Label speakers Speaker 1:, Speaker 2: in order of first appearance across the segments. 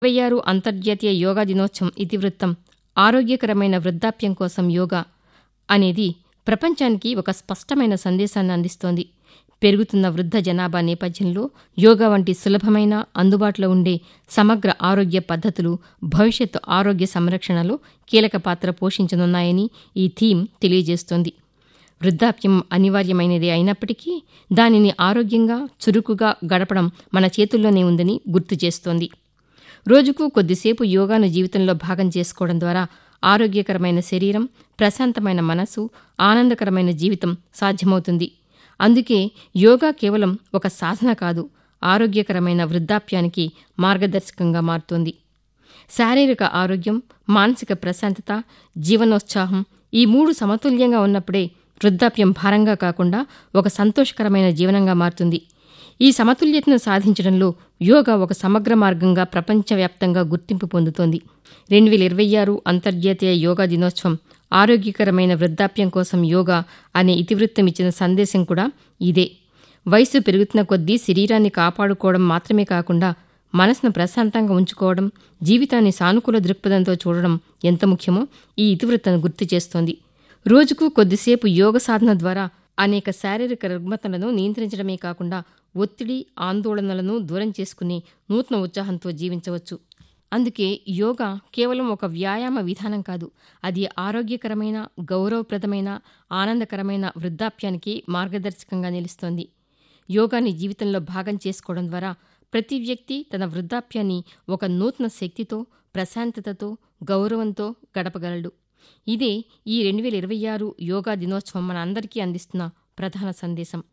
Speaker 1: ఇరవై ఆరు అంతర్జాతీయ యోగా దినోత్సవం ఇతివృత్తం ఆరోగ్యకరమైన వృద్ధాప్యం కోసం యోగా అనేది ప్రపంచానికి ఒక స్పష్టమైన సందేశాన్ని అందిస్తోంది పెరుగుతున్న వృద్ధ జనాభా నేపథ్యంలో యోగా వంటి సులభమైన అందుబాటులో ఉండే సమగ్ర ఆరోగ్య పద్ధతులు భవిష్యత్తు ఆరోగ్య సంరక్షణలో కీలక పాత్ర పోషించనున్నాయని ఈ థీమ్ తెలియజేస్తోంది వృద్ధాప్యం అనివార్యమైనదే అయినప్పటికీ దానిని ఆరోగ్యంగా చురుకుగా గడపడం మన చేతుల్లోనే ఉందని గుర్తు చేస్తోంది రోజుకు కొద్దిసేపు యోగాను జీవితంలో భాగం చేసుకోవడం ద్వారా ఆరోగ్యకరమైన శరీరం ప్రశాంతమైన మనసు ఆనందకరమైన జీవితం సాధ్యమవుతుంది అందుకే యోగా కేవలం ఒక సాధన కాదు ఆరోగ్యకరమైన వృద్ధాప్యానికి మార్గదర్శకంగా మారుతోంది శారీరక ఆరోగ్యం మానసిక ప్రశాంతత జీవనోత్సాహం ఈ మూడు సమతుల్యంగా ఉన్నప్పుడే వృద్ధాప్యం భారంగా కాకుండా ఒక సంతోషకరమైన జీవనంగా మారుతుంది ఈ సమతుల్యతను సాధించడంలో యోగా ఒక సమగ్ర మార్గంగా ప్రపంచవ్యాప్తంగా గుర్తింపు పొందుతోంది రెండు వేల ఇరవై ఆరు అంతర్జాతీయ యోగా దినోత్సవం ఆరోగ్యకరమైన వృద్ధాప్యం కోసం యోగా అనే ఇతివృత్తం ఇచ్చిన సందేశం కూడా ఇదే వయసు పెరుగుతున్న కొద్దీ శరీరాన్ని కాపాడుకోవడం మాత్రమే కాకుండా మనసును ప్రశాంతంగా ఉంచుకోవడం జీవితాన్ని సానుకూల దృక్పథంతో చూడడం ఎంత ముఖ్యమో ఈ ఇతివృత్తం గుర్తు చేస్తోంది రోజుకు కొద్దిసేపు యోగ సాధన ద్వారా అనేక శారీరక రుగ్మతలను నియంత్రించడమే కాకుండా ఒత్తిడి ఆందోళనలను దూరం చేసుకుని నూతన ఉత్సాహంతో జీవించవచ్చు అందుకే యోగా కేవలం ఒక వ్యాయామ విధానం కాదు అది ఆరోగ్యకరమైన గౌరవప్రదమైన ఆనందకరమైన వృద్ధాప్యానికి మార్గదర్శకంగా నిలుస్తోంది యోగాని జీవితంలో భాగం చేసుకోవడం ద్వారా ప్రతి వ్యక్తి తన వృద్ధాప్యాన్ని ఒక నూతన శక్తితో ప్రశాంతతతో గౌరవంతో గడపగలడు ఇదే ఈ రెండు వేల ఇరవై ఆరు యోగా దినోత్సవం మన అందరికీ అందిస్తున్న ప్రధాన సందేశం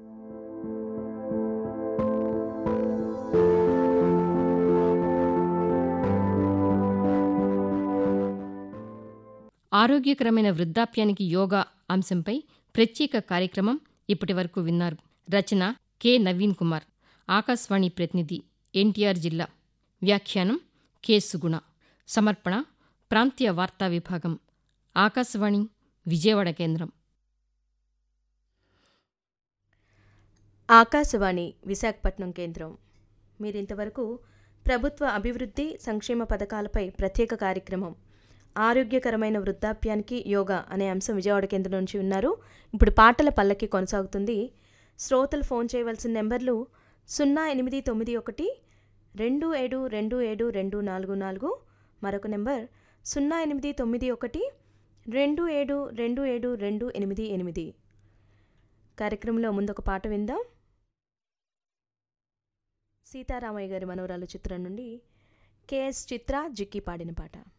Speaker 1: ఆరోగ్యకరమైన వృద్ధాప్యానికి యోగా అంశంపై ప్రత్యేక కార్యక్రమం ఇప్పటి వరకు విన్నారు రచన కె నవీన్ కుమార్ ఆకాశవాణి ప్రతినిధి ఎన్టీఆర్ జిల్లా వ్యాఖ్యానం కె సుగుణ సమర్పణ ప్రాంతీయ వార్తా విభాగం ఆకాశవాణి విజయవాడ కేంద్రం
Speaker 2: ఆకాశవాణి విశాఖపట్నం కేంద్రం మీరింతవరకు ప్రభుత్వ అభివృద్ధి సంక్షేమ పథకాలపై ప్రత్యేక కార్యక్రమం ఆరోగ్యకరమైన వృద్ధాప్యానికి యోగా అనే అంశం విజయవాడ కేంద్రం నుంచి ఉన్నారు ఇప్పుడు పాటల పల్లకి కొనసాగుతుంది శ్రోతలు ఫోన్ చేయవలసిన నెంబర్లు సున్నా ఎనిమిది తొమ్మిది ఒకటి రెండు ఏడు రెండు ఏడు రెండు నాలుగు నాలుగు మరొక నెంబర్ సున్నా ఎనిమిది తొమ్మిది ఒకటి రెండు ఏడు రెండు ఏడు రెండు ఎనిమిది ఎనిమిది కార్యక్రమంలో ముందు ఒక పాట విందాం సీతారామయ్య గారి మనవరాలు చిత్రం నుండి కేఎస్ చిత్ర జిక్కి పాడిన పాట